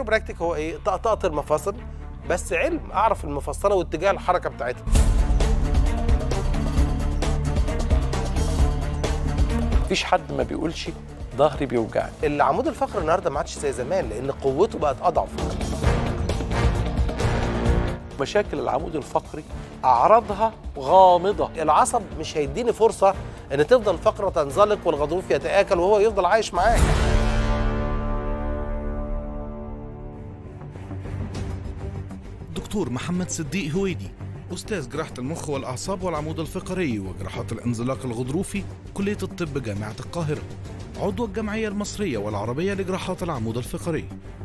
الكايروبراكتيك هو ايه طقطقه المفاصل بس علم اعرف المفصله واتجاه الحركه بتاعتها مفيش حد ما بيقولش ظهري بيوجعني العمود الفقري النهارده ما عادش زي زمان لان قوته بقت اضعف مشاكل العمود الفقري اعراضها غامضه العصب مش هيديني فرصه ان تفضل الفقره تنزلق والغضروف يتاكل وهو يفضل عايش معاك دكتور محمد صديق هويدي أستاذ جراحة المخ والأعصاب والعمود الفقري وجراحات الانزلاق الغضروفي كلية الطب جامعة القاهرة عضو الجمعية المصرية والعربية لجراحات العمود الفقري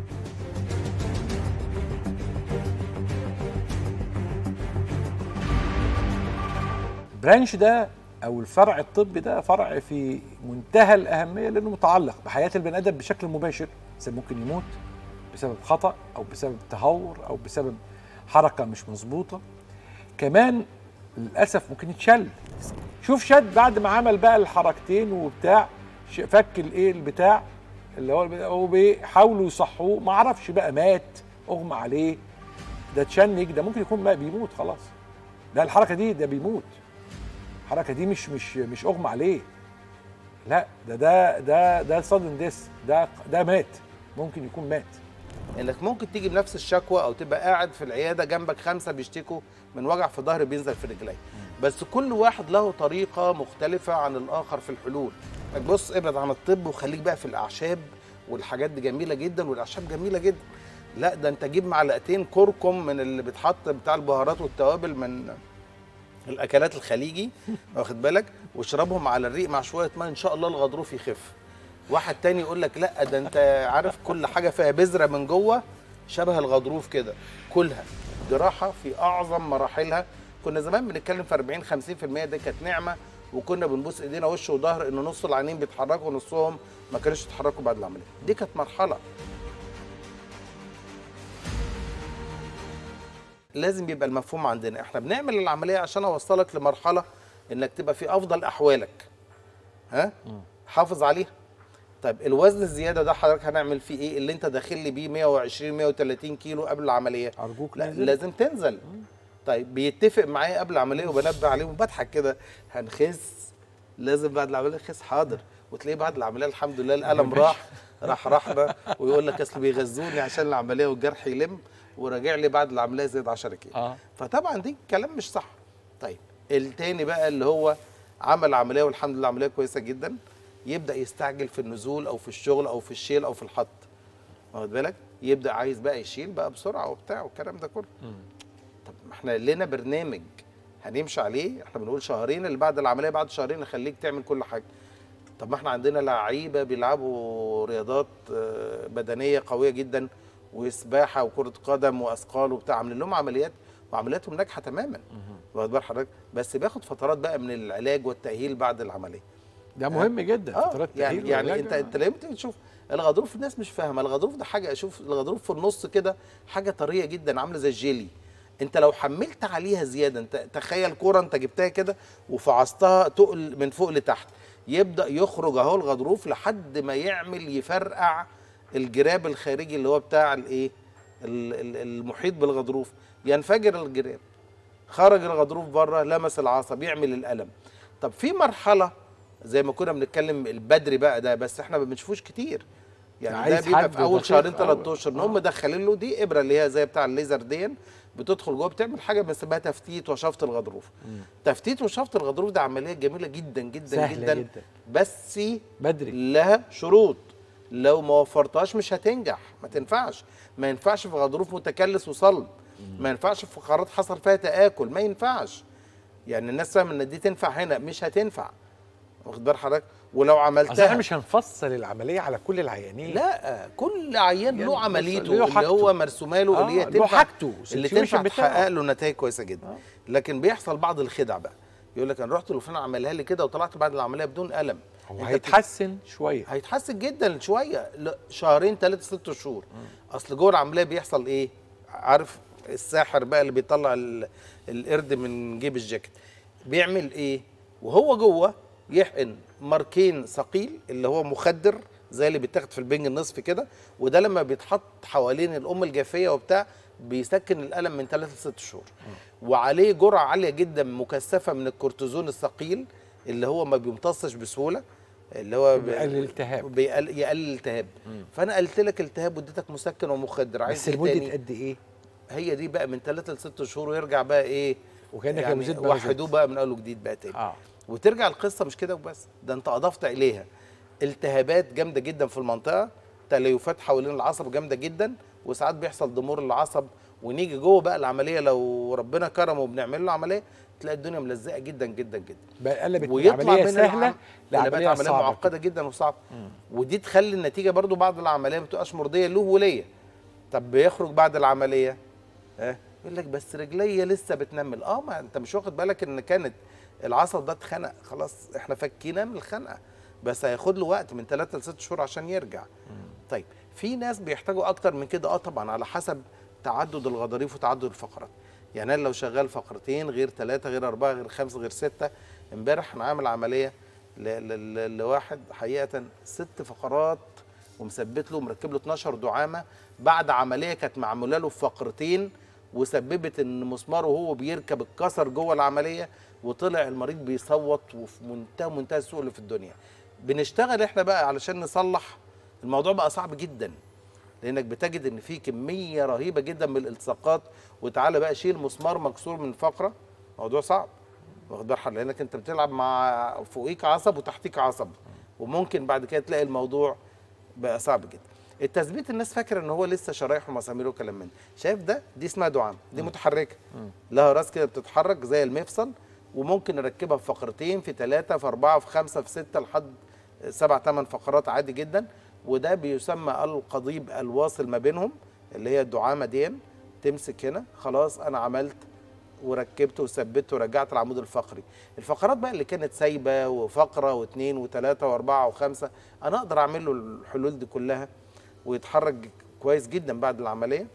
البرانش ده او الفرع الطبي ده فرع في منتهى الاهميه لانه متعلق بحياه البني ادم بشكل مباشر إذا ممكن يموت بسبب خطا او بسبب تهور او بسبب حركه مش مظبوطه كمان للاسف ممكن يتشل شوف شد بعد ما عمل بقى الحركتين وبتاع ش- فك الايه البتاع اللي هو البتاع- هو بيحاولوا يصحوه ما اعرفش بقى مات اغمى عليه ده تشنج ده ممكن يكون بقى بيموت خلاص ده الحركه دي ده بيموت الحركه دي مش مش مش اغمى عليه لا ده ده ده ده صدن ديس ده ده مات ممكن يكون مات انك ممكن تيجي بنفس الشكوى او تبقى قاعد في العياده جنبك خمسه بيشتكوا من وجع في ظهر بينزل في رجليه بس كل واحد له طريقه مختلفه عن الاخر في الحلول بص ابعد عن الطب وخليك بقى في الاعشاب والحاجات دي جميله جدا والاعشاب جميله جدا لا ده انت جيب معلقتين كركم من اللي بيتحط بتاع البهارات والتوابل من الاكلات الخليجي واخد بالك واشربهم على الريق مع شويه ماء ان شاء الله الغضروف يخف واحد تاني يقول لك لا ده انت عارف كل حاجه فيها بذره من جوه شبه الغضروف كده كلها جراحه في اعظم مراحلها كنا زمان بنتكلم في 40 50% دي كانت نعمه وكنا بنبوس ايدينا وش وظهر ان نص العينين بيتحركوا ونصهم ما كانوش يتحركوا بعد العمليه دي كانت مرحله لازم يبقى المفهوم عندنا احنا بنعمل العمليه عشان اوصلك لمرحله انك تبقى في افضل احوالك ها حافظ عليها طيب الوزن الزياده ده حضرتك هنعمل فيه ايه اللي انت داخل لي بيه 120 130 كيلو قبل العمليه ارجوك لا ننزل. لازم تنزل طيب بيتفق معايا قبل العمليه وبنبه عليه وبضحك كده هنخس لازم بعد العمليه نخس حاضر وتلاقيه بعد العمليه الحمد لله الالم راح راح راحنا ويقول لك اصل بيغذوني عشان العمليه والجرح يلم وراجع لي بعد العمليه زاد 10 كيلو اه فطبعا دي كلام مش صح طيب التاني بقى اللي هو عمل عمليه والحمد لله عمليه كويسه جدا يبدا يستعجل في النزول او في الشغل او في الشيل او في الحط واخد بالك يبدا عايز بقى يشيل بقى بسرعه وبتاع والكلام ده كله طب ما احنا لنا برنامج هنمشي عليه احنا بنقول شهرين اللي بعد العمليه بعد شهرين نخليك تعمل كل حاجه طب ما احنا عندنا لعيبه بيلعبوا رياضات آه، بدنيه قويه جدا وسباحه وكره قدم واثقال وبتاع عاملين لهم عمليات وعملياتهم ناجحه تماما واخد بال حضرتك بس بياخد فترات بقى من العلاج والتاهيل بعد العمليه ده مهم جدا اه فترات يعني تأهيل يعني وعلاج. انت انت لما تيجي تشوف الغضروف الناس مش فاهمه الغضروف ده حاجه شوف الغضروف في النص كده حاجه طريه جدا عامله زي الجيلي انت لو حملت عليها زياده انت تخيل كوره انت جبتها كده وفعصتها تقل من فوق لتحت يبدا يخرج اهو الغضروف لحد ما يعمل يفرقع الجراب الخارجي اللي هو بتاع الايه ال- ال- المحيط بالغضروف ينفجر الجراب خرج الغضروف بره لمس العصب يعمل الالم طب في مرحله زي ما كنا بنتكلم البدري بقى ده بس احنا ما بنشوفوش كتير يعني ده عايز بيبقى حد في اول دقيق شهرين أوي. ثلاث اشهر ان هم مدخلين له دي ابره اللي هي زي بتاع الليزر دي بتدخل جوه بتعمل حاجه بنسميها تفتيت وشفط الغضروف تفتيت وشفط الغضروف ده عمليه جميله جدا جدا سهلة جدا, جدا. بس بدري لها شروط لو ما وفرتهاش مش هتنجح ما تنفعش ما ينفعش في غضروف متكلس وصلب ما ينفعش في فقرات حصل فيها تآكل ما ينفعش يعني الناس فاهمه ان دي تنفع هنا مش هتنفع واخد بال حضرتك ولو اصل عملتها احنا مش هنفصل العمليه على كل العيانين لا كل عيان يعني له بص، عمليته له اللي حاجته. هو مرسومه له اللي هي آه، له تنفع حاجته، اللي situation تنفع بتاعه. تحقق له نتائج كويسه جدا لكن بيحصل بعض الخدع بقى يقول لك انا رحت لفلان عملها لي كده وطلعت بعد العمليه بدون الم هو أنت هيتحسن شويه هيتحسن جدا شويه لا، شهرين ثلاثة ست شهور اصل جوه العمليه بيحصل ايه عارف الساحر بقى اللي بيطلع ال- القرد من جيب الجاكيت بيعمل ايه وهو جوه يحقن ماركين ثقيل اللي هو مخدر زي اللي بيتاخد في البنج النصفي كده وده لما بيتحط حوالين الام الجافيه وبتاع بيسكن الالم من 3 ل 6 شهور وعليه جرعه عاليه جدا مكثفه من الكورتيزون الثقيل اللي هو ما بيمتصش بسهوله اللي هو بي- بيقلل الالتهاب. بيقل يقلل الالتهاب فانا قلت لك التهاب واديتك مسكن ومخدر عايز بس إيه لمده تاني؟ قد ايه؟ هي دي بقى من 3 ل 6 شهور ويرجع بقى ايه وكانك يعني وزيت بقى وحدوه بقى من اول وجديد بقى تاني اه وترجع القصه مش كده وبس ده انت اضفت اليها التهابات جامده جدا في المنطقه تليفات حوالين العصب جامده جدا وساعات بيحصل ضمور العصب ونيجي جوه بقى العمليه لو ربنا كرمه وبنعمل له عمليه تلاقي الدنيا ملزقه جدا جدا جدا بقى قلبت من ويطلع عمليه من سهله العم- اللي بقت لعمليه عمليه صعبه معقده جدا وصعبه ودي تخلي النتيجه برضو بعد العمليه ما بتبقاش مرضيه له وليا طب بيخرج بعد العمليه اه يقول لك بس رجليا لسه بتنمل اه ما انت مش واخد بالك ان كانت العصب ده اتخنق خلاص احنا فكيناه من الخنقه بس هياخد له وقت من 3 ل 6 شهور عشان يرجع طيب في ناس بيحتاجوا اكتر من كده اه طبعا على حسب تعدد الغضاريف وتعدد الفقرات يعني انا لو شغال فقرتين غير ثلاثه غير اربعه غير خمسه غير سته امبارح انا عامل عمليه ل- ل- ل- لواحد حقيقه ست فقرات ومثبت له مركب له 12 دعامه بعد عمليه كانت معموله له في فقرتين وسببت ان مسماره وهو بيركب اتكسر جوه العمليه وطلع المريض بيصوت وفي منتهى منتهى السوء اللي في الدنيا بنشتغل احنا بقى علشان نصلح الموضوع بقى صعب جدا لانك بتجد ان في كميه رهيبه جدا من الالتصاقات وتعالى بقى شيل مسمار مكسور من فقره موضوع صعب واخد بال حضرتك؟ لانك انت بتلعب مع فوقيك عصب وتحتيك عصب وممكن بعد كده تلاقي الموضوع بقى صعب جدا التثبيت الناس فاكره ان هو لسه شرايح ومسامير وكلام من ده. شايف ده دي اسمها دعام دي متحركه لها راس كده بتتحرك زي المفصل وممكن نركبها في فقرتين في ثلاثه في اربعه في خمسه في سته لحد سبع ثمان فقرات عادي جدا وده بيسمى القضيب الواصل ما بينهم اللي هي الدعامه دي تمسك هنا خلاص انا عملت وركبت وثبت ورجعت العمود الفقري الفقرات بقى اللي كانت سايبه وفقره واثنين وثلاثه واربعه وخمسه انا اقدر اعمل له الحلول دي كلها ويتحرك كويس جدا بعد العمليه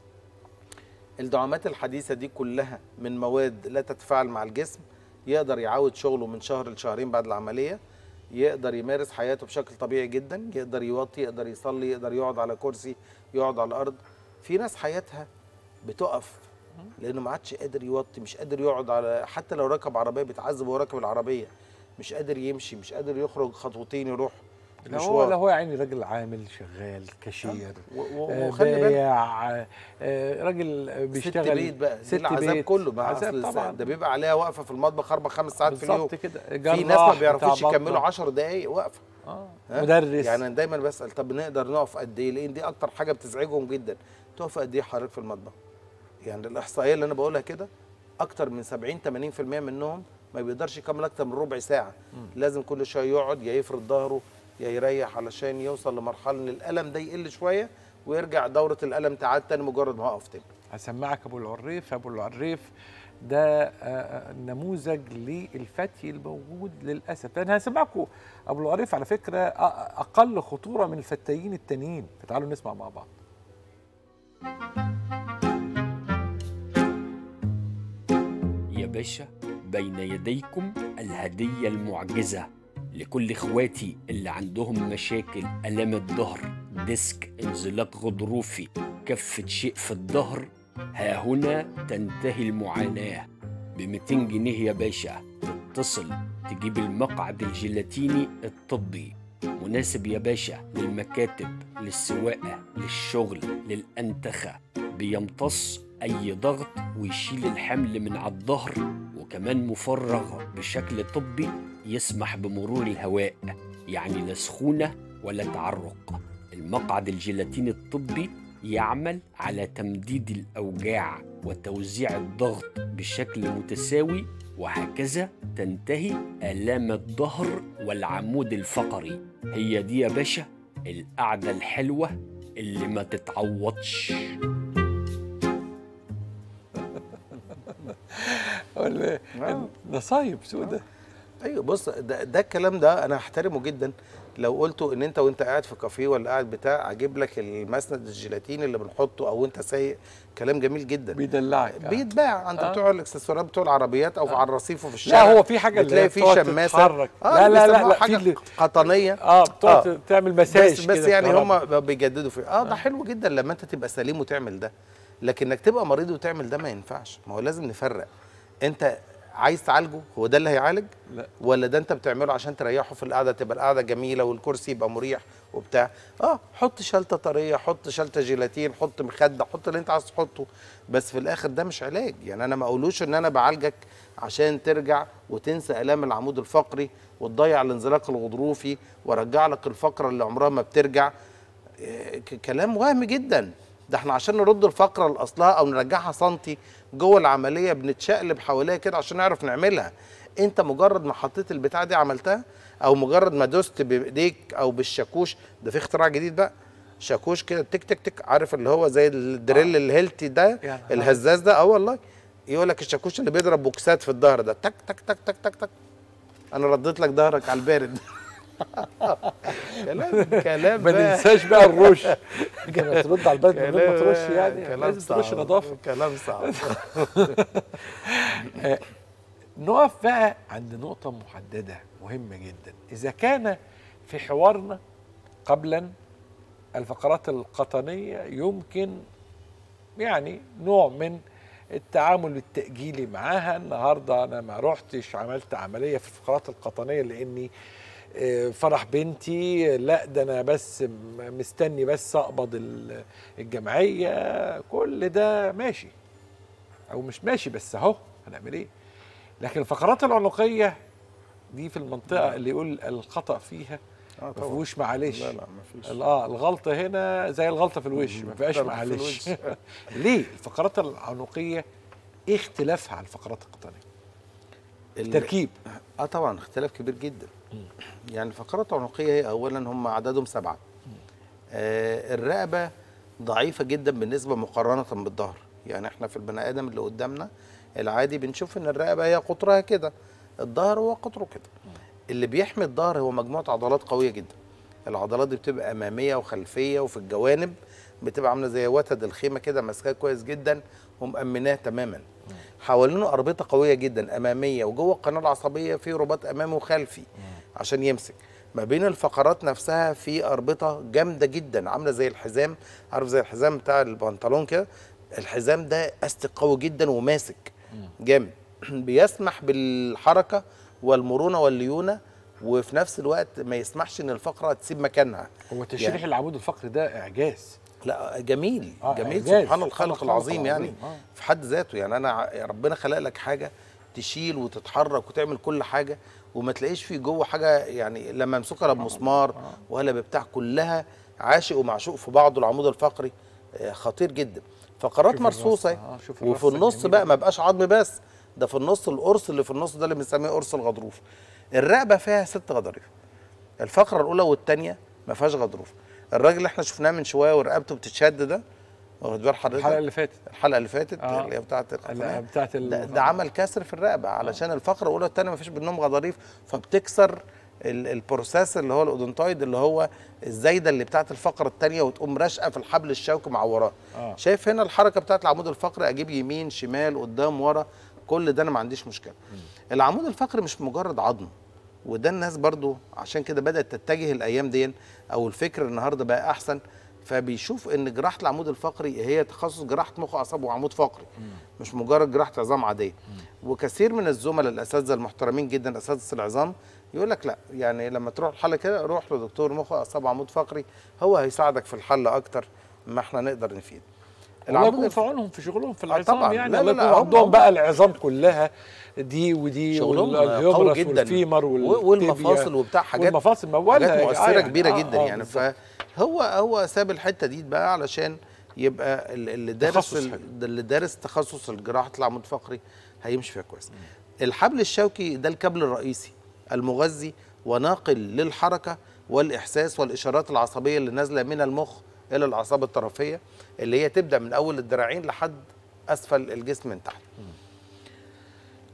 الدعامات الحديثه دي كلها من مواد لا تتفاعل مع الجسم يقدر يعود شغله من شهر لشهرين بعد العمليه يقدر يمارس حياته بشكل طبيعي جدا يقدر يوطي يقدر يصلي يقدر يقعد على كرسي يقعد على الارض في ناس حياتها بتقف لانه ما عادش قادر يوطي مش قادر يقعد على حتى لو ركب عربيه بيتعذب وهو راكب العربيه مش قادر يمشي مش قادر يخرج خطوتين يروح لا هو مشوار. لا هو يعني راجل عامل شغال كاشير و- و- آه، وخلي بالك بايع آه، راجل آه، بيشتغل ست بيت بقى ست ست العذاب بيت. كله بقى عذاب أصل طبعا ده بيبقى عليها واقفه في المطبخ اربع خمس ساعات في اليوم بالظبط كده في جراح ناس ما بتاع بيعرفوش بطنة. يكملوا 10 دقايق واقفه آه. ها؟ مدرس يعني أنا دايما بسال طب نقدر نقف قد ايه لان دي اكتر حاجه بتزعجهم جدا تقف قد ايه حضرتك في المطبخ يعني الاحصائيه اللي انا بقولها كده اكتر من 70 80% منهم ما بيقدرش يكمل اكتر من ربع ساعه لازم كل شويه يقعد يا يفرد ظهره يا يريح علشان يوصل لمرحله ان الالم ده يقل شويه ويرجع دوره الالم تعاد تاني مجرد ما اقف تاني هسمعك ابو العريف ابو العريف ده آه، آه، نموذج للفتي الموجود للاسف انا هسمعكم ابو العريف على فكره أ- اقل خطوره من الفتايين التانيين فتعالوا نسمع مع بعض يا باشا بين يديكم الهدية المعجزة لكل اخواتي اللي عندهم مشاكل ألم الظهر ديسك انزلاق غضروفي كفة شيء في الظهر ها هنا تنتهي المعاناة ب 200 جنيه يا باشا تتصل تجيب المقعد الجيلاتيني الطبي مناسب يا باشا للمكاتب للسواقة للشغل للأنتخة بيمتص أي ضغط ويشيل الحمل من على الظهر وكمان مفرغ بشكل طبي يسمح بمرور الهواء يعني لا سخونة ولا تعرق المقعد الجيلاتيني الطبي يعمل على تمديد الأوجاع وتوزيع الضغط بشكل متساوي وهكذا تنتهي آلام الظهر والعمود الفقري هي دي يا باشا القعدة الحلوة اللي ما تتعوضش ولا نصايب سودة ايوه بص ده, ده الكلام ده انا احترمه جدا لو قلته ان انت وانت قاعد في كافيه ولا قاعد بتاع اجيب لك المسند الجيلاتين اللي بنحطه او انت سايق كلام جميل جدا بيدلعك آه. بيتباع عند آه. بتوع الاكسسوارات بتوع العربيات او على الرصيف وفي الشارع لا هو في حاجه اللي بتلاقي هي في بتقعد شماسه تتحرك. آه لا لا لا بيسموها لا في حاجه اللي- قطنيه اه بتقعد آه. تعمل مساج بس بس كده يعني كهرباء. هم بيجددوا فيه اه ده حلو جدا لما انت تبقى سليم وتعمل ده لكن انك تبقى مريض وتعمل ده ما ينفعش ما هو لازم نفرق انت عايز تعالجه هو ده اللي هيعالج لا. ولا ده انت بتعمله عشان تريحه في القعده تبقى القعده جميله والكرسي يبقى مريح وبتاع اه حط شلته طريه حط شلته جيلاتين حط مخده حط اللي انت عايز تحطه بس في الاخر ده مش علاج يعني انا ما اقولوش ان انا بعالجك عشان ترجع وتنسى الام العمود الفقري وتضيع الانزلاق الغضروفي وارجع لك الفقره اللي عمرها ما بترجع إيه، ك- كلام وهم جدا ده احنا عشان نرد الفقره لاصلها او نرجعها سنتي جوه العمليه بنتشقلب حواليها كده عشان نعرف نعملها انت مجرد ما حطيت البتاع دي عملتها او مجرد ما دوست بايديك او بالشاكوش ده في اختراع جديد بقى شاكوش كده تك تك تك عارف اللي هو زي الدريل الهيلتي ده يعني الهزاز ده اه والله يقول لك الشاكوش اللي بيضرب بوكسات في الظهر ده تك تك تك تك تك تك انا رديت لك ظهرك على البارد كلام كلام ما بقى. ننساش بقى الرش كما ترد على البلد من غير ما ترش كلام- يعني كلام لازم ترش صعب. نظافه كلام صعب نقف بقى عند نقطة محددة مهمة جدا إذا كان في حوارنا قبلا الفقرات القطنية يمكن يعني نوع من التعامل التأجيلي معاها النهاردة أنا ما رحتش عملت عملية في الفقرات القطنية لأني آه، فرح بنتي لا ده أنا بس م- مستني بس أقبض ال- الجمعية كل ده ماشي أو مش ماشي بس أهو هنعمل إيه لكن الفقرات العنقية دي في المنطقة اللي يقول الخطأ فيها آه ما طبعاً. فيهوش معلش لا لا ما فيش ال- اه الغلطه هنا زي الغلطه في الوش ما فيهاش ضرب في معلش الوش. ليه الفقرات العنقيه ايه اختلافها عن الفقرات القطنيه ال- التركيب اه طبعا اختلاف كبير جدا يعني الفقرات العنقيه هي اولا هم عددهم سبعه آه الرقبه ضعيفه جدا بالنسبه مقارنه بالظهر يعني احنا في البني ادم اللي قدامنا العادي بنشوف ان الرقبه هي قطرها كده الظهر هو قطره كده اللي بيحمي الظهر هو مجموعه عضلات قويه جدا العضلات دي بتبقى اماميه وخلفيه وفي الجوانب بتبقى عامله زي وتد الخيمه كده ماسكاه كويس جدا ومأمناه تماما حوالينه اربطه قويه جدا اماميه وجوه القناه العصبيه في رباط امامي وخلفي عشان يمسك ما بين الفقرات نفسها في اربطه جامده جدا عامله زي الحزام عارف زي الحزام بتاع البنطلون كده الحزام ده استك قوي جدا وماسك جامد بيسمح بالحركه والمرونه والليونه وفي نفس الوقت ما يسمحش ان الفقره تسيب مكانها هو تشريح يعني- العمود الفقري ده اعجاز لا جميل آه، جميل إعجاز. سبحان الخالق العظيم يعني آه. في حد ذاته يعني انا ع- ربنا خلق لك حاجه تشيل وتتحرك وتعمل كل حاجه وما تلاقيش فيه جوه حاجه يعني لما امسكها لا بمسمار ولا ببتاع كلها عاشق ومعشوق في بعضه العمود الفقري آه، خطير جدا فقرات شوف مرصوصه الرصة، آه، شوف وفي الرصة النص الجميلة بقى دي. ما بقاش عظم بس ده في النص القرص اللي في النص ده اللي بنسميه قرص الغضروف الرقبه فيها ست غضاريف الفقره الاولى والثانيه ما فيهاش غضروف الراجل اللي احنا شفناه من شويه ورقبته بتتشد ده واخد بال حضرتك الحلقه اللي فاتت الحلقه اللي فاتت آه. اللي هي بتاعت اللي القناه بتاعت ال- ده, ده عمل كسر في الرقبه علشان الفقره الاولى والثانيه ما فيش بينهم غضاريف فبتكسر ال- البروسيس اللي هو الاودونتويد اللي هو الزايده اللي بتاعت الفقره الثانيه وتقوم راشقه في الحبل الشوكي معوراه آه. شايف هنا الحركه بتاعت العمود الفقري اجيب يمين شمال قدام ورا كل ده انا ما عنديش مشكله العمود الفقري مش مجرد عظم وده الناس برضو عشان كده بدات تتجه الايام دي او الفكر النهارده بقى احسن فبيشوف ان جراحه العمود الفقري هي تخصص جراحه مخ واعصاب وعمود فقري مش مجرد جراحه عظام عاديه وكثير من الزملاء الاساتذه المحترمين جدا اساتذه العظام يقول لك لا يعني لما تروح الحاله كده روح لدكتور مخ واعصاب وعمود فقري هو هيساعدك في الحل اكتر ما احنا نقدر نفيد الله يكون العمود في عونهم في شغلهم في آه العظام طبعاً. يعني لا، الله لا، لا، يكون هم- عندهم هم- بقى العظام كلها دي ودي شغلهم قوي والهيومرس جدا والفيمر و- والتibia والمفاصل وبتاع حاجات والمفاصل موالها حاجات يا مؤثره جدعان. كبيره آه، جدا آه، يعني بالظبط. فهو هو ساب الحته دي بقى علشان يبقى ال- اللي دارس تخصص ال- حلو. اللي دارس تخصص الجراحه العمود الفقري هيمشي فيها كويس الحبل الشوكي ده الكابل الرئيسي المغذي وناقل للحركه والاحساس والاشارات العصبيه اللي نازله من المخ الى الاعصاب الطرفيه اللي هي تبدا من اول الذراعين لحد اسفل الجسم من تحت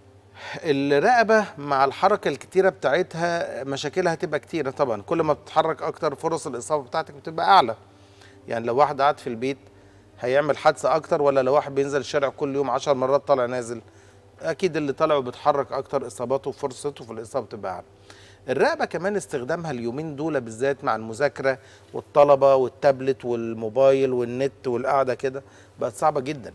الرقبه مع الحركه الكتيره بتاعتها مشاكلها هتبقى كتيره طبعا كل ما بتتحرك اكتر فرص الاصابه بتاعتك بتبقى اعلى يعني لو واحد قاعد في البيت هيعمل حادثه اكتر ولا لو واحد بينزل الشارع كل يوم 10 مرات طالع نازل اكيد اللي طالع وبيتحرك اكتر اصاباته وفرصته في الاصابه بتبقى اعلى الرقبه كمان استخدامها اليومين دول بالذات مع المذاكره والطلبه والتابلت والموبايل والنت والقعده كده بقت صعبه جدا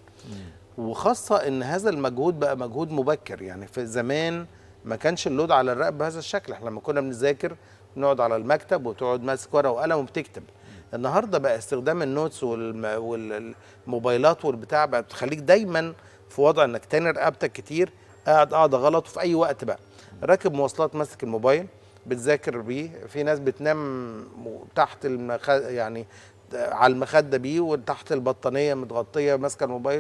وخاصه ان هذا المجهود بقى مجهود مبكر يعني في زمان ما كانش اللود على الرقبه بهذا الشكل احنا لما كنا بنذاكر نقعد على المكتب وتقعد ماسك ورقه وقلم وبتكتب النهارده بقى استخدام النوتس والم- والموبايلات والبتاع بقى بتخليك دايما في وضع انك تاني رقبتك كتير قاعد قاعده غلط وفي اي وقت بقى راكب مواصلات ماسك الموبايل بتذاكر بيه في ناس بتنام م- تحت المخ... يعني على المخده بيه وتحت البطانيه متغطيه ماسكه الموبايل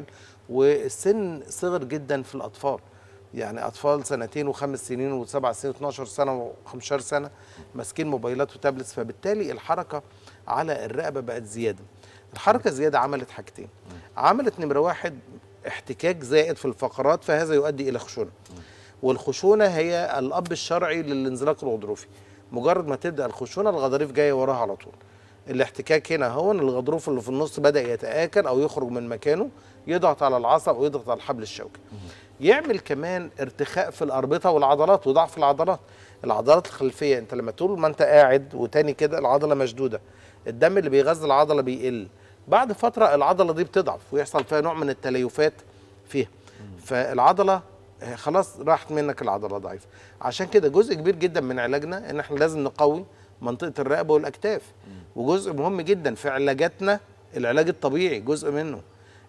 والسن صغر جدا في الاطفال يعني اطفال سنتين وخمس سنين وسبع سنين و12 سنه و15 سنه ماسكين موبايلات وتابلتس فبالتالي الحركه على الرقبه بقت زياده الحركه زياده عملت حاجتين عملت نمره واحد احتكاك زائد في الفقرات فهذا يؤدي الى خشونه والخشونه هي الاب الشرعي للانزلاق الغضروفي مجرد ما تبدا الخشونه الغضاريف جايه وراها على طول الاحتكاك هنا هو ان الغضروف اللي في النص بدا يتاكل او يخرج من مكانه يضغط على العصب او يضغط على الحبل الشوكي يعمل كمان ارتخاء في الاربطه والعضلات وضعف العضلات العضلات الخلفيه انت لما طول ما انت قاعد وتاني كده العضله مشدوده الدم اللي بيغذي العضله بيقل بعد فتره العضله دي بتضعف ويحصل فيها نوع من التليفات فيها فالعضله آه، خلاص راحت منك العضله ضعيفه عشان كده جزء كبير جدا من علاجنا ان احنا لازم نقوي منطقه الرقبه والاكتاف وجزء مهم جدا في علاجاتنا العلاج الطبيعي جزء منه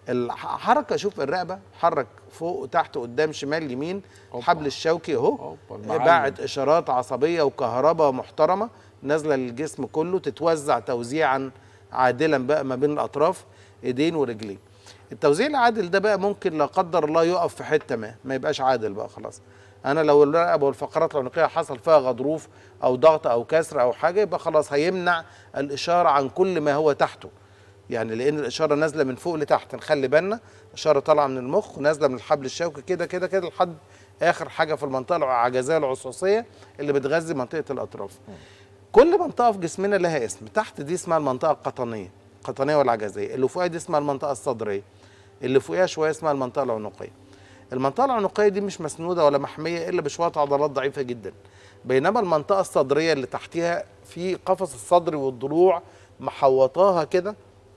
الحركه شوف الرقبه حرك فوق وتحت قدام شمال يمين الحبل الشوكي اهو أوبا، المعلم. بعت اشارات عصبيه وكهرباء محترمه نازله للجسم كله تتوزع توزيعا عادلا بقى ما بين الاطراف ايدين ورجلين التوزيع العادل ده بقى ممكن لا قدر الله يقف في حته ما ما يبقاش عادل بقى خلاص انا لو الرقبه والفقرات العنقيه حصل فيها غضروف او ضغط او كسر او حاجه يبقى خلاص هيمنع الاشاره عن كل ما هو تحته يعني لان الاشاره نازله من فوق لتحت نخلي بالنا اشاره طالعه من المخ ونازله من الحبل الشوكي كده كده كده لحد اخر حاجه في المنطقه العجزيه العصاصيه اللي بتغذي منطقه الاطراف كل منطقه في جسمنا لها اسم تحت دي اسمها المنطقه القطنيه القطنيه والعجزيه اللي فوقها دي اسمها المنطقه الصدريه اللي فوقها شويه اسمها المنطقه العنقيه المنطقه العنقيه دي مش مسنوده ولا محميه الا بشويه عضلات ضعيفه جدا بينما المنطقه الصدريه اللي تحتها في قفص الصدر والضلوع محوطاها كده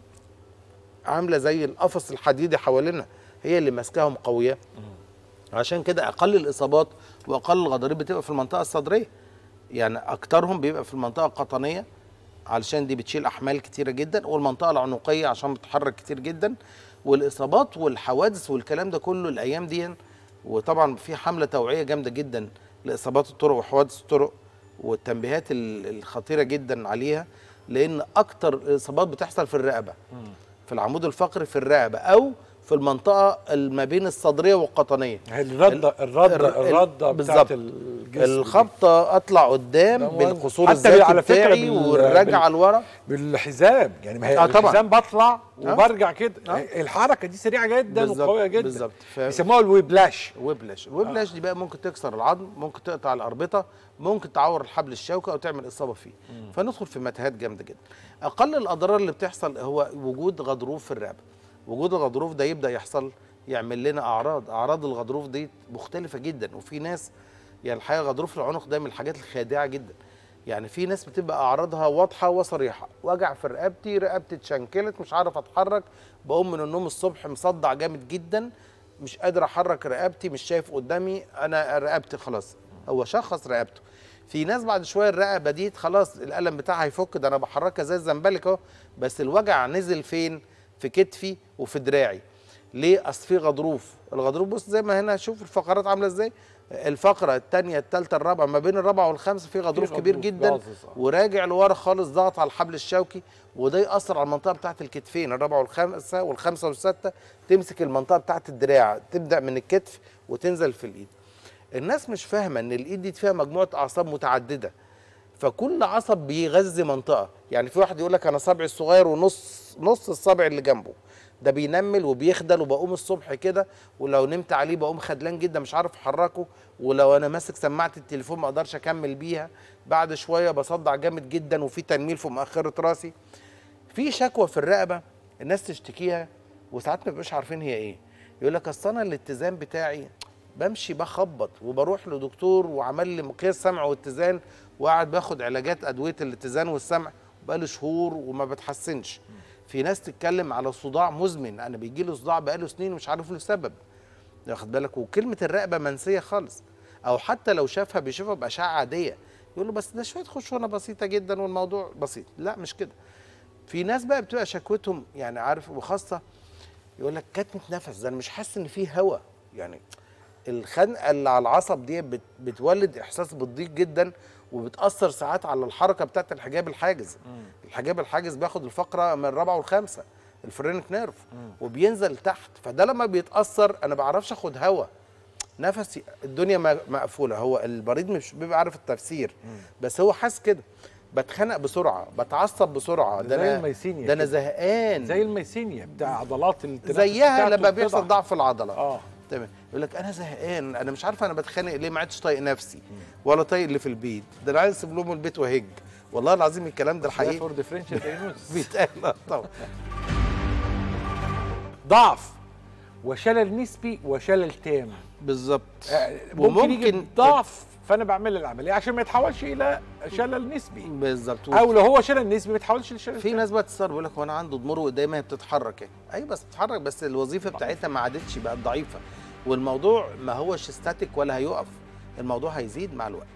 عامله زي القفص الحديدي حوالينا هي اللي ماسكاهم قويه عشان كده اقل الاصابات واقل الغضاريف بتبقى في المنطقه الصدريه يعني اكترهم بيبقى في المنطقه القطنيه علشان دي بتشيل احمال كتيره جدا والمنطقه العنقيه عشان بتتحرك كتير جدا والاصابات والحوادث والكلام ده كله الايام دي وطبعا في حمله توعيه جامده جدا لاصابات الطرق وحوادث الطرق والتنبيهات ال- الخطيره جدا عليها لان اكتر الاصابات بتحصل في الرقبه في العمود الفقري في الرقبه او في المنطقه ما بين الصدريه والقطنيه هي الرده الرده ال- الرده بالظبط. بتاعت الجسم الخبطه اطلع قدام ده مهم. بالقصور حتى الذاتي على فكرة بتاعي بال- والرجعه بال- لورا بالحزام يعني ما هي آه طبعاً. الحزام بطلع آه. وبرجع كده آه. الحركه دي سريعه جدا بالظبط، وقويه جدا بالظبط. ف- بيسموها الويبلاش ويبلاش الويبلاش دي بقى ممكن تكسر العظم ممكن تقطع الاربطه ممكن تعور الحبل الشوكي او تعمل اصابه فيه فندخل في متاهات جامده جدا اقل الاضرار اللي بتحصل هو وجود غضروف في الرقبه وجود الغضروف ده يبدا يحصل يعمل لنا اعراض اعراض الغضروف دي مختلفه جدا وفي ناس يعني الحقيقه غضروف العنق ده من الحاجات الخادعه جدا يعني في ناس بتبقى اعراضها واضحه وصريحه وجع في رقبتي رقبتي اتشنكلت مش عارف اتحرك بقوم من النوم الصبح مصدع جامد جدا مش قادر احرك رقبتي مش شايف قدامي انا رقبتي خلاص هو شخص رقبته في ناس بعد شويه الرقبه دي خلاص الالم بتاعها هيفك ده انا بحركها زي الزنبلك اهو بس الوجع نزل فين في كتفي وفي دراعي ليه اصل في غضروف الغضروف بص زي ما هنا شوف الفقرات عامله ازاي الفقره الثانيه الثالثه الرابعه ما بين الرابعه والخامسه في غضروف كبير غضروف جدا باظظ، آه. وراجع لورا خالص ضغط على الحبل الشوكي وده ياثر على المنطقه بتاعه الكتفين الرابعه والخامسه والخامسه والسادسه تمسك المنطقه بتاعه الدراع تبدا من الكتف وتنزل في الايد الناس مش فاهمه ان الايد دي فيها مجموعه اعصاب متعدده فكل عصب بيغذي منطقه يعني في واحد يقول لك انا صبعي الصغير ونص نص نص الصابع اللي جنبه ده بينمل وبيخدل وبقوم الصبح كده ولو نمت عليه بقوم خدلان جدا مش عارف احركه ولو انا ماسك سماعه التليفون ما اقدرش اكمل بيها بعد شويه بصدع جامد جدا وفي تنميل في مؤخره راسي في شكوى في الرقبه الناس تشتكيها وساعات ما بيبقوش عارفين هي ايه يقول لك اصل انا الاتزان بتاعي بمشي بخبط وبروح لدكتور وعمل لي مقياس سمع واتزان وقاعد باخد علاجات ادويه الاتزان والسمع بقالي شهور وما بتحسنش في ناس تتكلم على صداع مزمن انا بيجي له صداع بقاله سنين ومش عارف له سبب واخد بالك وكلمه الرقبه منسيه خالص او حتى لو شافها بيشوفها باشعه عاديه يقول له بس ده شويه خشونه بسيطه جدا والموضوع بسيط لا مش كده في ناس بقى بتبقى شكوتهم يعني عارف وخاصه يقول لك كتمه نفس ده انا مش حاسس ان في هواء يعني الخنقه اللي على العصب دي بت بتولد احساس بالضيق جدا وبتاثر ساعات على الحركه بتاعت الحجاب الحاجز الحجاب الحاجز بياخد الفقره من الرابعه والخامسه الفرينك نيرف وبينزل تحت فده لما بيتاثر انا بعرفش اخد هواء نفسي الدنيا م- مقفوله هو المريض مش بيبقى عارف التفسير بس هو حاسس كده بتخنق بسرعه بتعصب بسرعه ده زي انا الميسينيا ده انا كده. زهقان زي الميسينيا بتاع عضلات التنفس زيها بتاعته لما بيحصل بتضعف. ضعف في العضله اه تمام يقول لك انا زهقان انا مش عارف انا بتخانق ليه ما عدتش طايق نفسي ولا طايق اللي في البيت ده انا عايز اسيب لهم البيت وهج والله العظيم الكلام ده الحقيقي فور ديفرنشال دايجنوستس بيتقال آه طبعا ضعف وشلل نسبي وشلل تام بالظبط آه، ممكن يجي وممكن ضعف فانا بعمل العمليه عشان ما يتحولش الى شلل نسبي بالظبط او لو هو شلل نسبي ما يتحولش لشلل في تام. ناس بقى تستغرب يقول لك وانا عنده ضمور قدامي هي بتتحرك يعني ايوه بس بتتحرك بس الوظيفه بتاعتها ما عادتش بقت ضعيفه والموضوع ما هوش ستاتيك ولا هيقف الموضوع هيزيد مع الوقت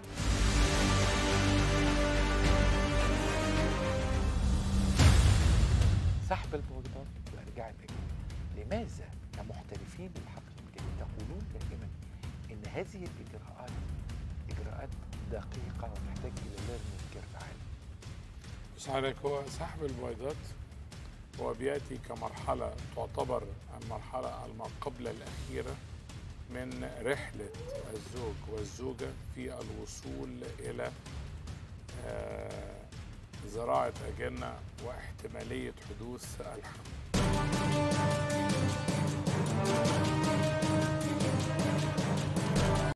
سحب الموجودات وارجاع الاجنبي لماذا كمحترفين الحقل الجديد تقولون دائما ان هذه الاجراءات اجراءات دقيقه وتحتاج الى ليرنينج كيرف عالي بص حضرتك هو سحب البويضات هو بياتي كمرحله تعتبر المرحله ما قبل الاخيره من رحله الزوج والزوجه في الوصول الى آه، زراعه اجنه واحتماليه حدوث الحمل